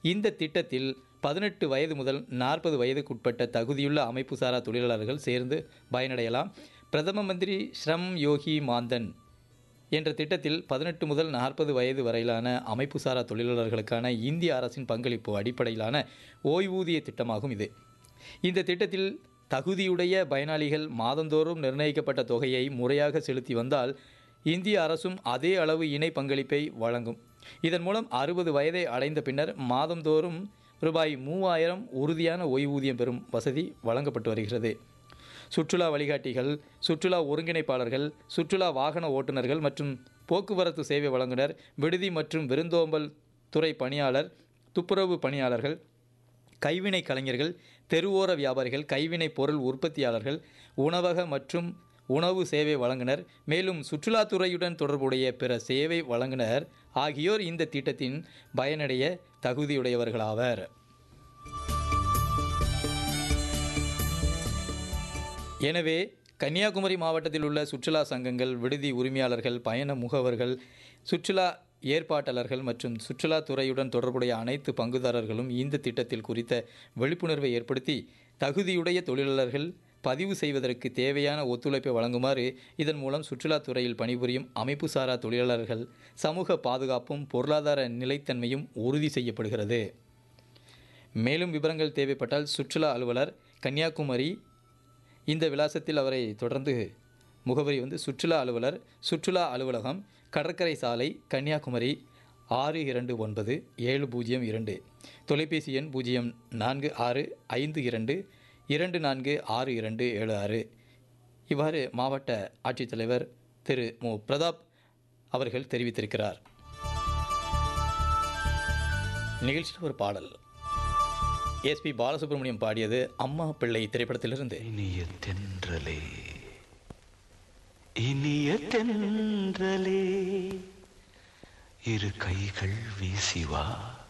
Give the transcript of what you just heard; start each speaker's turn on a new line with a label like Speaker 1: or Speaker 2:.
Speaker 1: இந்த திட்டத்தில் பதினெட்டு வயது முதல் நாற்பது வயதுக்குட்பட்ட தகுதியுள்ள அமைப்புசாரா தொழிலாளர்கள் சேர்ந்து பயனடையலாம் பிரதம மந்திரி ஸ்ரம் யோகி மாந்தன் என்ற திட்டத்தில் பதினெட்டு முதல் நாற்பது வயது வரையிலான அமைப்புசாரா தொழிலாளர்களுக்கான இந்திய அரசின் பங்களிப்பு அடிப்படையிலான ஓய்வூதிய திட்டமாகும் இது இந்த திட்டத்தில் தகுதியுடைய பயனாளிகள் மாதந்தோறும் நிர்ணயிக்கப்பட்ட தொகையை முறையாக செலுத்தி வந்தால் இந்திய அரசும் அதே அளவு இணை பங்களிப்பை வழங்கும் இதன் மூலம் அறுபது வயதை அடைந்த பின்னர் மாதந்தோறும் ரூபாய் மூவாயிரம் உறுதியான ஓய்வூதியம் பெறும் வசதி வழங்கப்பட்டு வருகிறது சுற்றுலா வழிகாட்டிகள் சுற்றுலா ஒருங்கிணைப்பாளர்கள் சுற்றுலா வாகன ஓட்டுநர்கள் மற்றும் போக்குவரத்து சேவை வழங்குனர் விடுதி மற்றும் விருந்தோம்பல் துறை பணியாளர் துப்புரவு பணியாளர்கள் கைவினை கலைஞர்கள் தெருவோர வியாபாரிகள் கைவினை பொருள் உற்பத்தியாளர்கள் உணவக மற்றும் உணவு சேவை வழங்குனர் மேலும் சுற்றுலாத்துறையுடன் தொடர்புடைய பிற சேவை வழங்குனர் ஆகியோர் இந்த திட்டத்தின் பயனடைய தகுதியுடையவர்களாவர் எனவே கன்னியாகுமரி மாவட்டத்தில் உள்ள சுற்றுலா சங்கங்கள் விடுதி உரிமையாளர்கள் பயண முகவர்கள் சுற்றுலா ஏற்பாட்டாளர்கள் மற்றும் சுற்றுலாத்துறையுடன் தொடர்புடைய அனைத்து பங்குதாரர்களும் இந்த திட்டத்தில் குறித்த விழிப்புணர்வை ஏற்படுத்தி தகுதியுடைய தொழிலாளர்கள் பதிவு செய்வதற்கு தேவையான ஒத்துழைப்பை வழங்குமாறு இதன் மூலம் சுற்றுலாத்துறையில் பணிபுரியும் அமைப்புசாரா தொழிலாளர்கள் சமூக பாதுகாப்பும் பொருளாதார நிலைத்தன்மையும் உறுதி செய்யப்படுகிறது மேலும் விவரங்கள் தேவைப்பட்டால் சுற்றுலா அலுவலர் கன்னியாகுமரி இந்த விலாசத்தில் அவரை தொடர்ந்து முகவரி வந்து சுற்றுலா அலுவலர் சுற்றுலா அலுவலகம் கடற்கரை சாலை கன்னியாகுமரி ஆறு இரண்டு ஒன்பது ஏழு பூஜ்ஜியம் இரண்டு தொலைபேசி எண் பூஜ்ஜியம் நான்கு ஆறு ஐந்து இரண்டு இரண்டு நான்கு ஆறு இரண்டு ஏழு ஆறு இவ்வாறு மாவட்ட ஆட்சித்தலைவர் திரு மு பிரதாப் அவர்கள் தெரிவித்திருக்கிறார் நிகழ்ச்சியில் ஒரு பாடல் எஸ்பி பாலசுப்ரமணியம் பாடியது அம்மா பிள்ளை திரைப்படத்திலிருந்து
Speaker 2: இனிய தென்றலே இனிய தென்றலே இரு கைகள் வீசி வா